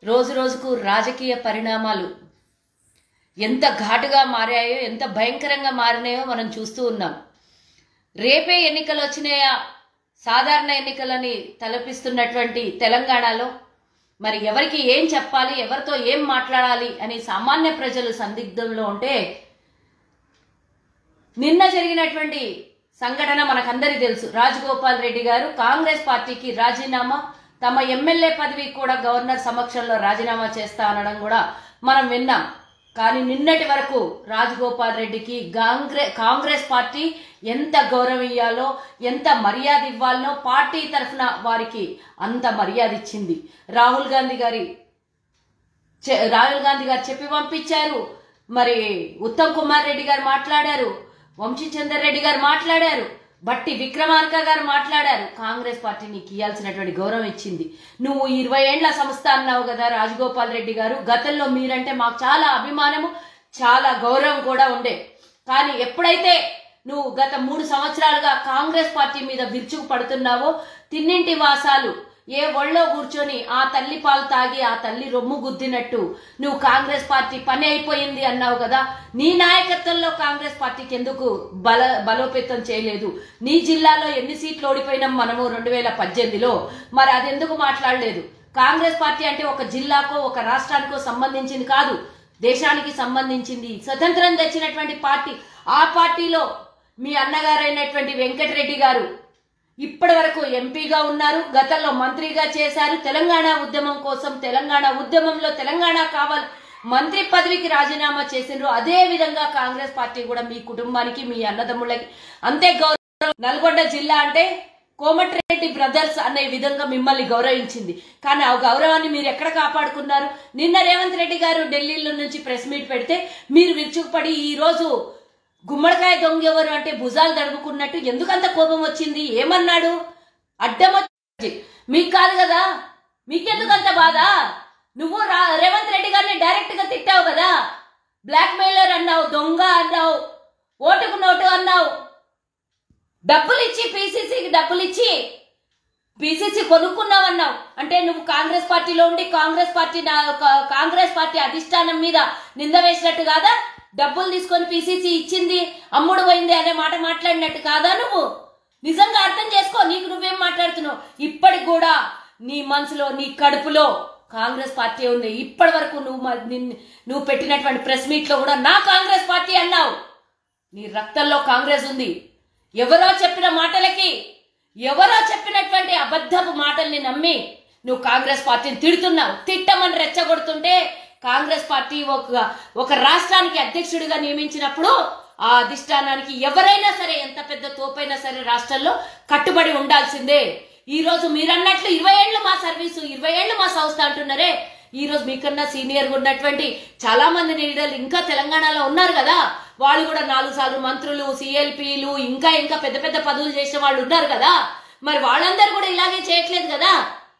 రోజు రోజుకు రాజకీయ పరిణామాలు ఎంత ఘాటుగా మారాయో ఎంత భయంకరంగా మారినాయో మనం చూస్తూ ఉన్నాం రేపే ఎన్నికలు వచ్చినాయా సాధారణ ఎన్నికలని తలపిస్తున్నటువంటి తెలంగాణలో మరి ఎవరికి ఏం చెప్పాలి ఎవరితో ఏం మాట్లాడాలి అని సామాన్య ప్రజలు సందిగ్ధంలో ఉంటే నిన్న జరిగినటువంటి సంఘటన మనకందరికీ తెలుసు రాజగోపాల్ రెడ్డి గారు కాంగ్రెస్ పార్టీకి రాజీనామా తమ ఎమ్మెల్యే పదవి కూడా గవర్నర్ సమక్షంలో రాజీనామా చేస్తా అనడం కూడా మనం విన్నాం కానీ నిన్నటి వరకు రాజగోపాల్ రెడ్డికి కాంగ్రెస్ కాంగ్రెస్ పార్టీ ఎంత గౌరవం ఇవ్వాలో ఎంత మర్యాద ఇవ్వాలనో పార్టీ తరఫున వారికి అంత మర్యాద ఇచ్చింది రాహుల్ గాంధీ గారి చె- రాహుల్ గాంధీ గారు చెప్పి పంపించారు మరి ఉత్తమ్ కుమార్ రెడ్డి గారు మాట్లాడారు వంశీచందర్ రెడ్డి గారు మాట్లాడారు బట్టి విక్రమార్క గారు మాట్లాడారు కాంగ్రెస్ పార్టీ నీకు ఇవ్వాల్సినటువంటి గౌరవం ఇచ్చింది నువ్వు ఇరవై ఏండ్ల సంస్థ అన్నావు కదా రాజగోపాల్ రెడ్డి గారు గతంలో మీరంటే మాకు చాలా అభిమానము చాలా గౌరవం కూడా ఉండే కానీ ఎప్పుడైతే నువ్వు గత మూడు సంవత్సరాలుగా కాంగ్రెస్ పార్టీ మీద విరుచుకు పడుతున్నావో తిన్నింటి వాసాలు ఏ ఒళ్ళో కూర్చొని ఆ తల్లి పాలు తాగి ఆ తల్లి రొమ్ము గుద్దినట్టు నువ్వు కాంగ్రెస్ పార్టీ పని అయిపోయింది అన్నావు కదా నీ నాయకత్వంలో కాంగ్రెస్ పార్టీకి ఎందుకు బల బలోపేతం చేయలేదు నీ జిల్లాలో ఎన్ని సీట్లు ఓడిపోయినాం మనము రెండు వేల పద్దెనిమిదిలో మరి అది ఎందుకు మాట్లాడలేదు కాంగ్రెస్ పార్టీ అంటే ఒక జిల్లాకో ఒక రాష్ట్రానికో సంబంధించింది కాదు దేశానికి సంబంధించింది స్వతంత్రం తెచ్చినటువంటి పార్టీ ఆ పార్టీలో మీ అన్నగారైనటువంటి వెంకటరెడ్డి గారు ఇప్పటి వరకు ఎంపీగా ఉన్నారు గతంలో మంత్రిగా చేశారు తెలంగాణ ఉద్యమం కోసం తెలంగాణ ఉద్యమంలో తెలంగాణ కావాలి మంత్రి పదవికి రాజీనామా చేసిండ్రు అదే విధంగా కాంగ్రెస్ పార్టీ కూడా మీ కుటుంబానికి మీ అన్నదమ్ములకి అంతే గౌరవం నల్గొండ జిల్లా అంటే కోమటిరెడ్డి బ్రదర్స్ అనే విధంగా మిమ్మల్ని గౌరవించింది కానీ ఆ గౌరవాన్ని మీరు ఎక్కడ కాపాడుకున్నారు నిన్న రేవంత్ రెడ్డి గారు ఢిల్లీలో నుంచి ప్రెస్ మీట్ పెడితే మీరు విరుచుకుపడి ఈ రోజు గుమ్మడికాయ దొంగ ఎవరు అంటే భుజాలు దడుపుకున్నట్టు ఎందుకంత కోపం వచ్చింది ఏమన్నాడు అడ్డం వచ్చి మీకు కాదు కదా మీకెందుకంత బాధ నువ్వు రా రేవంత్ రెడ్డి గారిని డైరెక్ట్ గా తిట్టావు కదా బ్లాక్ మెయిలర్ అన్నావు దొంగ అన్నావు ఓటుకు నోటు అన్నావు డబ్బులు ఇచ్చి పీసీసీకి డబ్బులు ఇచ్చి పీసీసీ కొనుక్కున్నావన్నావు అంటే నువ్వు కాంగ్రెస్ పార్టీలో ఉండి కాంగ్రెస్ పార్టీ నా- కా- కాంగ్రెస్ పార్టీ అధిష్టానం మీద నింద వేసినట్టు కాదా డబ్బులు తీసుకొని పీసీసీ ఇచ్చింది అమ్ముడు పోయింది అనే మాట మాట్లాడినట్టు కాదా నువ్వు నిజంగా అర్థం చేసుకో నీకు నువ్వేం మాట్లాడుతున్నావు ఇప్పటికి కూడా నీ మనసులో నీ కడుపులో కాంగ్రెస్ పార్టీ ఉంది ఇప్పటి వరకు నువ్వు మ- నిన్ను- నువ్వు పెట్టినటువంటి ప్రెస్ మీట్ లో కూడా నా కాంగ్రెస్ పార్టీ అన్నావు నీ రక్తంలో కాంగ్రెస్ ఉంది ఎవరో చెప్పిన మాటలకి ఎవరో చెప్పినటువంటి అబద్ధపు మాటల్ని నమ్మి నువ్వు కాంగ్రెస్ పార్టీని తిడుతున్నావు తిట్టమని రెచ్చగొడుతుంటే కాంగ్రెస్ పార్టీ ఒక ఒక రాష్ట్రానికి అధ్యక్షుడిగా నియమించినప్పుడు ఆ అధిష్టానానికి ఎవరైనా సరే ఎంత పెద్ద తోపైనా సరే రాష్ట్రంలో కట్టుబడి ఉండాల్సిందే ఈ రోజు మీరన్నట్లు ఇరవై ఏళ్ళు మా సర్వీసు ఇరవై ఏళ్ళు మా సంస్థ అంటున్నారే ఈ రోజు మీకన్నా సీనియర్ గా ఉన్నటువంటి చాలా మంది లీడర్లు ఇంకా తెలంగాణలో ఉన్నారు కదా వాళ్ళు కూడా నాలుగు సార్లు మంత్రులు సిఎల్పిలు ఇంకా ఇంకా పెద్ద పెద్ద పదవులు చేసిన వాళ్ళు ఉన్నారు కదా మరి వాళ్ళందరూ కూడా ఇలాగే చేయట్లేదు కదా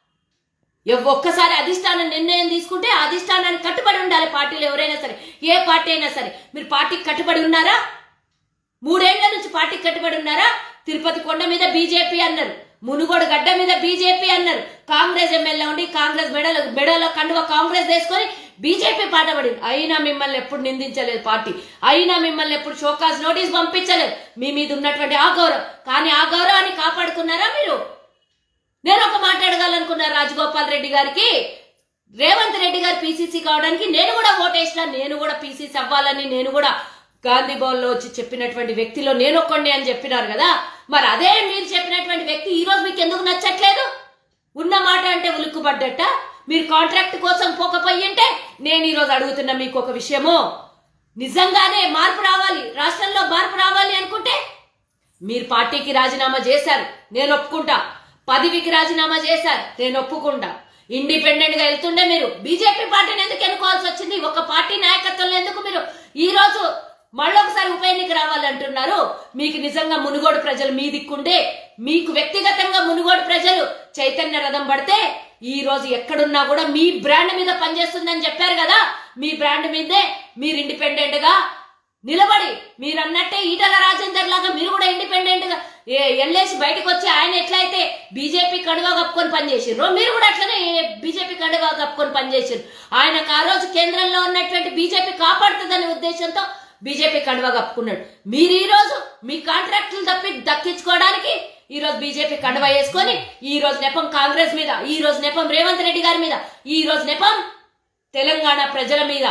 ఎవ్- ఒక్కసారి అధిష్టానం నిర్ణయం తీసుకుంటే ఆ అధిష్టానానికి కట్టుబడి ఉండాలి పార్టీలు ఎవరైనా సరే ఏ పార్టీ అయినా సరే మీరు పార్టీకి కట్టుబడి ఉన్నారా మూడేళ్ల నుంచి పార్టీకి కట్టుబడి ఉన్నారా తిరుపతి కొండ మీద బీజేపీ అన్నారు మునుగోడు గడ్డ మీద బీజేపీ అన్నారు కాంగ్రెస్ ఎమ్మెల్యే ఉండి కాంగ్రెస్ మెడలో మెడలో కండువ కాంగ్రెస్ వేసుకొని బీజేపీ పాటపడింది అయినా మిమ్మల్ని ఎప్పుడు నిందించలేదు పార్టీ అయినా మిమ్మల్ని ఎప్పుడు షోకాజ్ నోటీస్ పంపించలేదు మీ మీద ఉన్నటువంటి ఆ గౌరవం కానీ ఆ గౌరవాన్ని కాపాడుకున్నారా మీరు నేను ఒక మాట్లాడగలనుకున్నా రాజగోపాల్ రెడ్డి గారికి రేవంత్ రెడ్డి గారు పీసీసీ కావడానికి నేను కూడా ఓటేసిన నేను కూడా పీసీసీ అవ్వాలని నేను కూడా గాంధీ భవన్ లో వచ్చి చెప్పినటువంటి వ్యక్తిలో నేను ఒక్కండి అని చెప్పినారు కదా మరి అదే మీరు చెప్పినటువంటి వ్యక్తి ఈ రోజు మీకు ఎందుకు నచ్చట్లేదు ఉన్న మాట అంటే ఉలుక్కుపడ్డట మీరు కాంట్రాక్ట్ కోసం పోకపోయి ఉంటే నేను ఈ రోజు అడుగుతున్నా మీకు ఒక విషయము నిజంగానే మార్పు రావాలి రాష్ట్రంలో మార్పు రావాలి అనుకుంటే మీరు పార్టీకి రాజీనామా చేశారు నేను ఒప్పుకుంటా పదవికి రాజీనామా చేశారు నేను ఒప్పుకుంటా ఇండిపెండెంట్ గా వెళ్తుండే మీరు బీజేపీ పార్టీని ఎందుకు ఎన్నుకోవాల్సి వచ్చింది ఒక పార్టీ నాయకత్వంలో ఎందుకు మీరు ఈ రోజు మళ్ళొకసారి ఉప ఎన్నిక రావాలంటున్నారు మీకు నిజంగా మునుగోడు ప్రజలు మీ దిక్కుండే మీకు వ్యక్తిగతంగా మునుగోడు ప్రజలు చైతన్య రథం పడితే ఈ రోజు ఎక్కడున్నా కూడా మీ బ్రాండ్ మీద పనిచేస్తుందని చెప్పారు కదా మీ బ్రాండ్ మీదే మీరు ఇండిపెండెంట్ గా నిలబడి మీరు అన్నట్టే ఈటల రాజేందర్ లాగా మీరు కూడా ఇండిపెండెంట్ గా ఎల్లేసి బయటకు వచ్చి ఆయన ఎట్లయితే బీజేపీ కడువా కప్పుకొని పనిచేసారు మీరు కూడా అట్లనే బీజేపీ కడువా కప్పుకొని పనిచేసారు ఆయనకు ఆ రోజు కేంద్రంలో ఉన్నటువంటి బీజేపీ కాపాడుతుందనే ఉద్దేశంతో బీజేపీ కడువా కప్పుకున్నాడు మీరు ఈ రోజు మీ కాంట్రాక్టులు తప్పి దక్కించుకోవడానికి ఈ రోజు బీజేపీ కండువా వేసుకొని ఈ రోజు నెపం కాంగ్రెస్ మీద ఈ రోజు నెపం రేవంత్ రెడ్డి గారి మీద ఈ రోజు నెపం తెలంగాణ ప్రజల మీద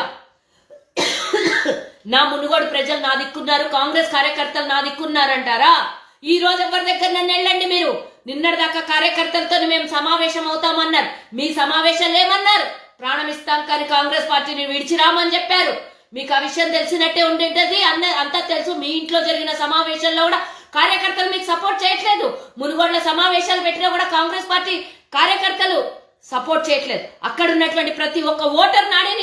నా మునుగోడు ప్రజలు నా దిక్కున్నారు కాంగ్రెస్ కార్యకర్తలు నా దిక్కున్నారంటారా ఈ రోజు ఎవరి దగ్గర నన్ను వెళ్ళండి మీరు నిన్నటి దాకా కార్యకర్తలతో మేము సమావేశం అవుతామన్నారు మీ సమావేశాలు ఏమన్నారు ప్రాణం ఇస్తాం కానీ కాంగ్రెస్ పార్టీని విడిచిరామని చెప్పారు మీకు ఆ విషయం తెలిసినట్టే ఉండేది అన్న అంతా తెలుసు మీ ఇంట్లో జరిగిన సమావేశంలో కూడా కార్యకర్తలు మీకు సపోర్ట్ చేయట్లేదు మునుగోడ్ల సమావేశాలు పెట్టినా కూడా కాంగ్రెస్ పార్టీ కార్యకర్తలు సపోర్ట్ చేయట్లేదు అక్కడ ఉన్నటువంటి ప్రతి ఒక్క ఓటర్ నాడిని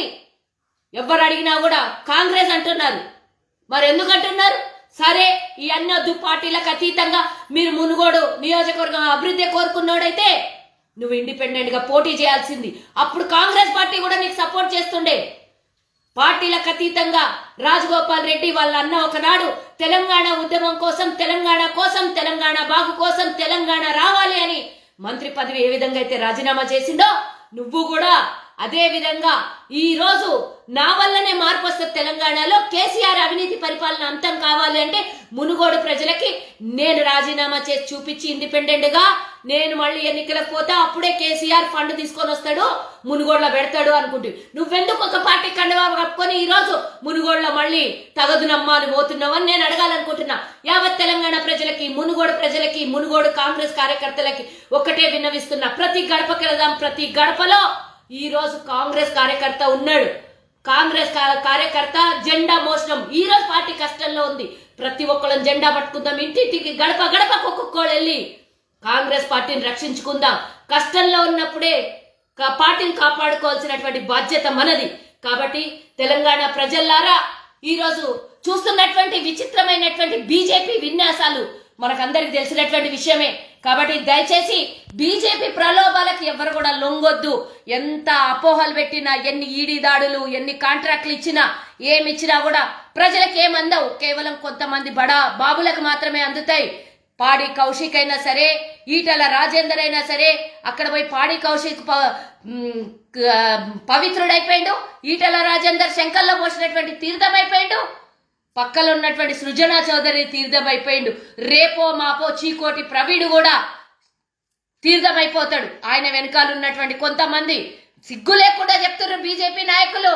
ఎవరు అడిగినా కూడా కాంగ్రెస్ అంటున్నారు మరి ఎందుకు అంటున్నారు సరే ఈ అన్ని వద్దు పార్టీలకు అతీతంగా మీరు మునుగోడు నియోజకవర్గం అభివృద్ధి కోరుకున్నోడైతే నువ్వు ఇండిపెండెంట్ గా పోటీ చేయాల్సింది అప్పుడు కాంగ్రెస్ పార్టీ కూడా నీకు సపోర్ట్ చేస్తుండే పార్టీలకు అతీతంగా రాజగోపాల్ రెడ్డి వాళ్ళ అన్న ఒకనాడు తెలంగాణ ఉద్యమం కోసం తెలంగాణ కోసం తెలంగాణ బాగు కోసం తెలంగాణ రావాలి అని మంత్రి పదవి ఏ విధంగా అయితే రాజీనామా చేసిందో నువ్వు కూడా అదే విధంగా ఈ రోజు నా వల్లనే మార్పు వస్తుంది తెలంగాణలో కేసీఆర్ అవినీతి పరిపాలన అంతం కావాలి అంటే మునుగోడు ప్రజలకి నేను రాజీనామా చేసి చూపించి ఇండిపెండెంట్ గా నేను మళ్ళీ ఎన్నికలకు పోతే అప్పుడే కేసీఆర్ ఫండ్ తీసుకొని వస్తాడు మునుగోడులో పెడతాడు అనుకుంటు నువ్వెందుకు ఒక పార్టీ కండవా కప్పుకొని ఈ రోజు మునుగోడులో మళ్ళీ తగదునమ్మా అని పోతున్నావని నేను అడగాలనుకుంటున్నా యావత్ తెలంగాణ ప్రజలకి మునుగోడు ప్రజలకి మునుగోడు కాంగ్రెస్ కార్యకర్తలకి ఒక్కటే విన్నవిస్తున్నా ప్రతి గడపకి వెళదాం ప్రతి గడపలో ఈ రోజు కాంగ్రెస్ కార్యకర్త ఉన్నాడు కాంగ్రెస్ కా- కార్యకర్త జెండా మోసడం ఈ రోజు పార్టీ కష్టంలో ఉంది ప్రతి ఒక్కళ్ళని జెండా పట్టుకుందాం ఇంటింటికి గడప గడపకు ఒక్కొక్కళ్ళు వెళ్ళి కాంగ్రెస్ పార్టీని రక్షించుకుందాం కష్టంలో ఉన్నప్పుడే కా- పార్టీని కాపాడుకోవాల్సినటువంటి బాధ్యత మనది కాబట్టి తెలంగాణ ప్రజల్లారా ఈ రోజు చూస్తున్నటువంటి విచిత్రమైనటువంటి బీజేపీ విన్యాసాలు మనకందరికి తెలిసినటువంటి విషయమే కాబట్టి దయచేసి బీజేపీ ప్రలోభాలకు ఎవరు కూడా లొంగొద్దు ఎంత అపోహలు పెట్టినా ఎన్ని ఈడీ దాడులు ఎన్ని కాంట్రాక్ట్లు ఇచ్చినా ఏమి ఇచ్చినా కూడా ప్రజలకు ఏమందవు కేవలం కొంతమంది బడా బాబులకు మాత్రమే అందుతాయి పాడి కౌశిక్ అయినా సరే ఈటల రాజేందర్ అయినా సరే అక్కడ పోయి పాడి కౌశిక్ ప- మ్, క- పవిత్రుడైపోయిండు ఈటల రాజేందర్ శంకర్లో పోసినటువంటి తీర్థమైపోయిండు పక్కలో ఉన్నటువంటి సృజనా చౌదరి తీర్థమైపోయిండు రేపో మాపో చీకోటి ప్రవీణ్ కూడా తీర్థమైపోతాడు ఆయన వెనకాల ఉన్నటువంటి కొంతమంది సిగ్గు లేకుండా చెప్తున్నారు బీజేపీ నాయకులు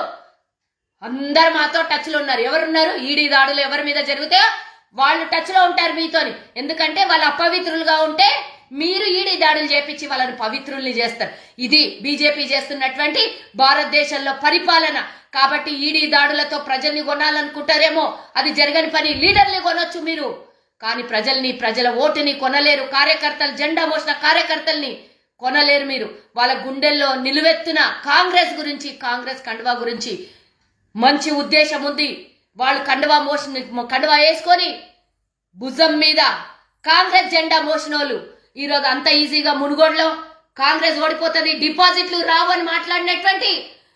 అందరు మాతో టచ్ లో ఉన్నారు ఎవరున్నారు ఈడీ దాడులు ఎవరి మీద జరిగితే వాళ్ళు టచ్ లో ఉంటారు మీతోని ఎందుకంటే వాళ్ళు అపవిత్రులుగా ఉంటే మీరు ఈడీ దాడులు చేపించి వాళ్ళని పవిత్రుల్ని చేస్తారు ఇది బీజేపీ చేస్తున్నటువంటి భారతదేశంలో పరిపాలన కాబట్టి ఈడీ దాడులతో ప్రజల్ని కొనాలనుకుంటారేమో అది జరగని పని లీడర్ని కొనొచ్చు మీరు కానీ ప్రజల్ని ప్రజల ఓటుని కొనలేరు కార్యకర్తలు జెండా మోసిన కార్యకర్తల్ని కొనలేరు మీరు వాళ్ళ గుండెల్లో నిలువెత్తున కాంగ్రెస్ గురించి కాంగ్రెస్ కండువా గురించి మంచి ఉద్దేశం ఉంది వాళ్ళు కండువా మోసిన కండువా వేసుకొని భుజం మీద కాంగ్రెస్ జెండా మోసినోళ్ళు ఈరోజు అంత ఈజీగా మునుగోడులో కాంగ్రెస్ ఓడిపోతుంది డిపాజిట్లు రావని మాట్లాడినటువంటి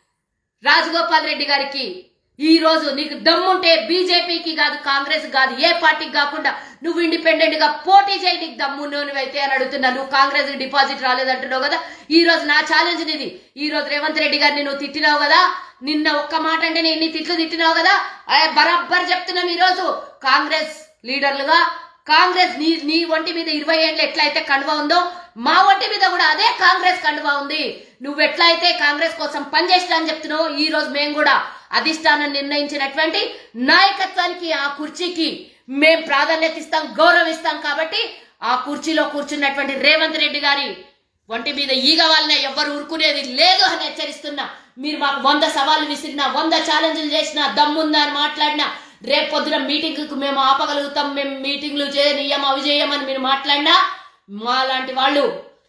రాజగోపాల్ రెడ్డి గారికి ఈ రోజు నీకు దమ్ముంటే బీజేపీకి కాదు కాంగ్రెస్ కాదు ఏ పార్టీకి కాకుండా నువ్వు ఇండిపెండెంట్ గా పోటీ చేయి నీకు దమ్ము అయితే అని అడుగుతున్నా నువ్వు కాంగ్రెస్ డిపాజిట్ రాలేదంటున్నావు కదా ఈ రోజు నా ఛాలెంజ్ నీది ఈ రోజు రేవంత్ రెడ్డి గారిని నువ్వు తిట్టినావు కదా నిన్న ఒక్క మాట అంటే నేను ఇన్ని తిట్లు తిట్టినావు కదా ఆ, బరాబ్బర్ చెప్తున్నాం ఈ రోజు కాంగ్రెస్ లీడర్లుగా కాంగ్రెస్ నీ నీ ఒంటి మీద ఇరవై ఏళ్ళు ఎట్లయితే కండువా ఉందో మా ఒంటి మీద కూడా అదే కాంగ్రెస్ కండువా ఉంది నువ్వు ఎట్లయితే కాంగ్రెస్ కోసం పనిచేస్తా అని చెప్తున్నావు ఈ రోజు మేము కూడా అధిష్టానం నిర్ణయించినటువంటి నాయకత్వానికి ఆ కుర్చీకి మేం ప్రాధాన్యత ఇస్తాం గౌరవిస్తాం కాబట్టి ఆ కుర్చీలో కూర్చున్నటువంటి రేవంత్ రెడ్డి గారి ఒంటి మీద ఈగ వాళ్ళనే ఎవ్వరు ఊరుకునేది లేదు అని హెచ్చరిస్తున్నా మీరు మాకు వంద సవాళ్ళు విసిరినా వంద ఛాలెంజ్లు చేసినా దమ్ముందా అని మాట్లాడినా రేపు పొద్దున మీటింగ్కు మేము ఆపగలుగుతాం మేము మీటింగ్లు చేయనియం అవి చేయమని మీరు మాట్లాడినా మా లాంటి వాళ్ళు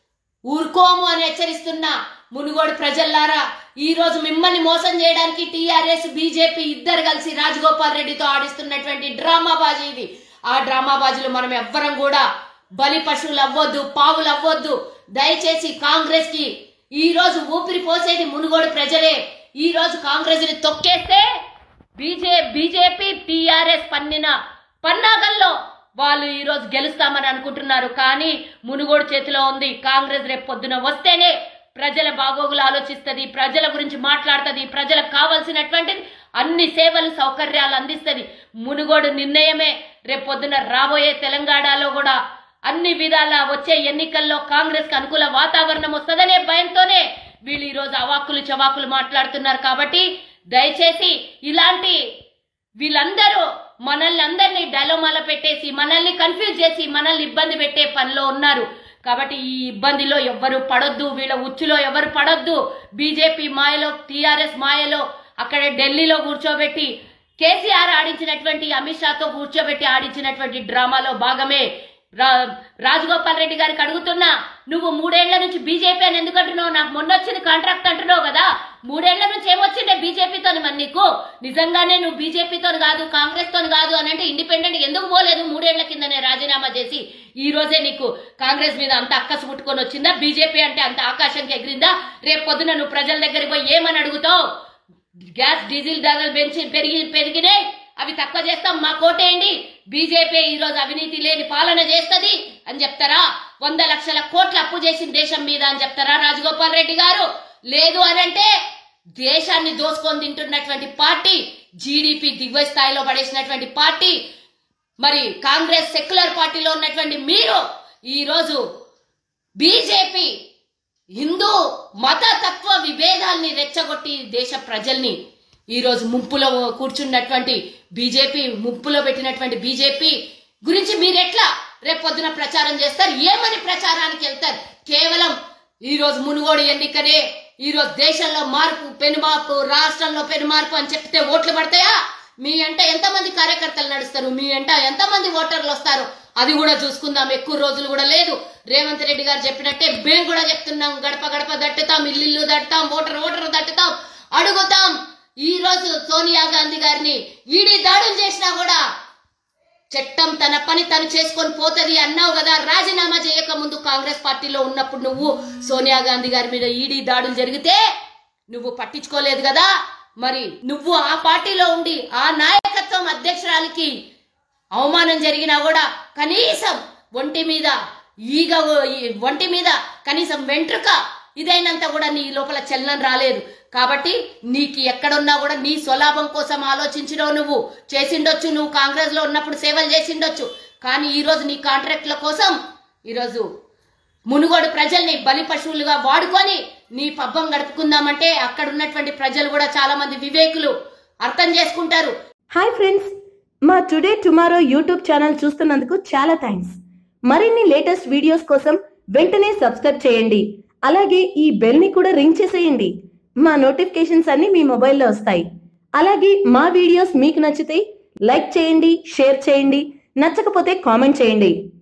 ఊరుకోము అని హెచ్చరిస్తున్నా మునుగోడు ప్రజల్లారా ఈ రోజు మిమ్మల్ని మోసం చేయడానికి టీఆర్ఎస్ బీజేపీ ఇద్దరు కలిసి రాజగోపాల్ రెడ్డితో ఆడిస్తున్నటువంటి డ్రామా బాజీ ఇది ఆ డ్రామా బాజీలో మనం ఎవ్వరం కూడా బలి పశువులు అవ్వొద్దు పావులు అవ్వొద్దు దయచేసి కాంగ్రెస్ కి ఈ రోజు ఊపిరి పోసేది మునుగోడు ప్రజలే ఈ రోజు కాంగ్రెస్ ని తొక్కేస్తే బీజే బీజేపీ టీఆర్ఎస్ పన్నిన పన్నాగంలో వాళ్ళు ఈ రోజు గెలుస్తామని అనుకుంటున్నారు కానీ మునుగోడు చేతిలో ఉంది కాంగ్రెస్ రేపు పొద్దున వస్తేనే ప్రజల బాగోగులు ఆలోచిస్తుంది ప్రజల గురించి మాట్లాడుతుంది ప్రజలకు కావాల్సినటువంటిది అన్ని సేవలు సౌకర్యాలు అందిస్తుంది మునుగోడు నిర్ణయమే రేపు పొద్దున రాబోయే తెలంగాణలో కూడా అన్ని విధాల వచ్చే ఎన్నికల్లో కాంగ్రెస్ కి అనుకూల వాతావరణం వస్తుందనే భయంతోనే వీళ్ళు ఈరోజు అవాక్కులు చవాకులు మాట్లాడుతున్నారు కాబట్టి దయచేసి ఇలాంటి వీళ్ళందరూ మనల్ని అందరినీ డైలోమాల పెట్టేసి మనల్ని కన్ఫ్యూజ్ చేసి మనల్ని ఇబ్బంది పెట్టే పనిలో ఉన్నారు కాబట్టి ఈ ఇబ్బందిలో ఎవ్వరు పడొద్దు వీళ్ళ ఉచ్చులో ఎవరు పడొద్దు బీజేపీ మాయలో టీఆర్ఎస్ మాయలో అక్కడ ఢిల్లీలో కూర్చోబెట్టి కేసీఆర్ ఆడించినటువంటి అమిత్ షాతో కూర్చోబెట్టి ఆడించినటువంటి డ్రామాలో భాగమే రా రాజగోపాల్ రెడ్డి గారికి అడుగుతున్నా నువ్వు మూడేళ్ల నుంచి బీజేపీ అని ఎందుకు అంటున్నావు నాకు మొన్న వచ్చింది కాంట్రాక్ట్ అంటున్నావు కదా మూడేళ్ల నుంచి ఏమొచ్చిండే బీజేపీతో మరి నీకు నిజంగానే నువ్వు బీజేపీతో కాదు కాంగ్రెస్ తో కాదు అని అంటే ఇండిపెండెంట్ ఎందుకు పోలేదు మూడేళ్ల కిందనే రాజీనామా చేసి ఈ రోజే నీకు కాంగ్రెస్ మీద అంత అక్కసు ముట్టుకొని వచ్చిందా బీజేపీ అంటే అంత ఆకాశంకి ఎగిరిందా రేపు పొద్దున నువ్వు ప్రజల దగ్గరికి పోయి ఏమని అడుగుతావు గ్యాస్ డీజిల్ ధరలు పెంచి పెరిగి పెరిగినాయి అవి తక్కువ చేస్తాం మా కోటేయండి బీజేపీ ఈ రోజు అవినీతి లేని పాలన చేస్తది అని చెప్తారా వంద లక్షల కోట్ల అప్పు చేసిన దేశం మీద అని చెప్తారా రాజగోపాల్ రెడ్డి గారు లేదు అని అంటే దేశాన్ని దోసుకొని తింటున్నటువంటి పార్టీ జీడిపి దివ్య స్థాయిలో పడేసినటువంటి పార్టీ మరి కాంగ్రెస్ సెక్యులర్ పార్టీలో ఉన్నటువంటి మీరు ఈ రోజు బీజేపీ హిందూ మత తత్వ విభేదాల్ని రెచ్చగొట్టి దేశ ప్రజల్ని ఈ రోజు ముంపులో కూర్చున్నటువంటి బీజేపీ ముంపులో పెట్టినటువంటి బీజేపీ గురించి మీరెట్లా రేపు పొద్దున ప్రచారం చేస్తారు ఏమని ప్రచారానికి వెళ్తారు కేవలం ఈ రోజు మునుగోడు ఎన్నికనే ఈ రోజు దేశంలో మార్పు పెనుమార్పు రాష్ట్రంలో పెనుమార్పు అని చెప్తే ఓట్లు పడతాయా మీ అంట ఎంతమంది కార్యకర్తలు నడుస్తారు మీ అంట ఎంతమంది ఓటర్లు వస్తారు అది కూడా చూసుకుందాం ఎక్కువ రోజులు కూడా లేదు రేవంత్ రెడ్డి గారు చెప్పినట్టే మేము కూడా చెప్తున్నాం గడప గడప దట్టుతాం ఇల్లు దట్టుతాం ఓటర్ ఓటర్ దట్టుతాం అడుగుతాం ఈ రోజు సోనియా గాంధీ గారిని ఈడీ దాడులు చేసినా కూడా చట్టం తన పని తను చేసుకొని పోతది అన్నావు కదా రాజీనామా చేయక ముందు కాంగ్రెస్ పార్టీలో ఉన్నప్పుడు నువ్వు సోనియా గాంధీ గారి మీద ఈడీ దాడులు జరిగితే నువ్వు పట్టించుకోలేదు కదా మరి నువ్వు ఆ పార్టీలో ఉండి ఆ నాయకత్వం అధ్యక్షురాలికి అవమానం జరిగినా కూడా కనీసం ఒంటి మీద ఈగ ఈ ఒంటి మీద కనీసం వెంట్రుక ఇదైనంత కూడా నీ లోపల చలనం రాలేదు కాబట్టి నీకు ఎక్కడున్నా కూడా నీ స్వలాభం కోసం ఆలోచించినవు నువ్వు చేసిండొచ్చు నువ్వు కాంగ్రెస్ లో ఉన్నప్పుడు సేవలు చేసిండొచ్చు కానీ ఈ రోజు నీ కాంట్రాక్ట్ల కోసం ఈరోజు మునుగోడు ప్రజల్ని బలి పశువులుగా వాడుకొని నీ పబ్బం గడుపుకుందామంటే అక్కడ ఉన్నటువంటి ప్రజలు కూడా చాలా మంది వివేకులు అర్థం చేసుకుంటారు హాయ్ ఫ్రెండ్స్ మా టుడే టుమారో యూట్యూబ్ ఛానల్ చూస్తున్నందుకు చాలా థ్యాంక్స్ మరిన్ని లేటెస్ట్ వీడియోస్ కోసం వెంటనే సబ్స్క్రైబ్ చేయండి అలాగే ఈ బెల్ ని కూడా రింగ్ చేసేయండి మా నోటిఫికేషన్స్ అన్ని మీ మొబైల్లో వస్తాయి అలాగే మా వీడియోస్ మీకు నచ్చితే లైక్ చేయండి షేర్ చేయండి నచ్చకపోతే కామెంట్ చేయండి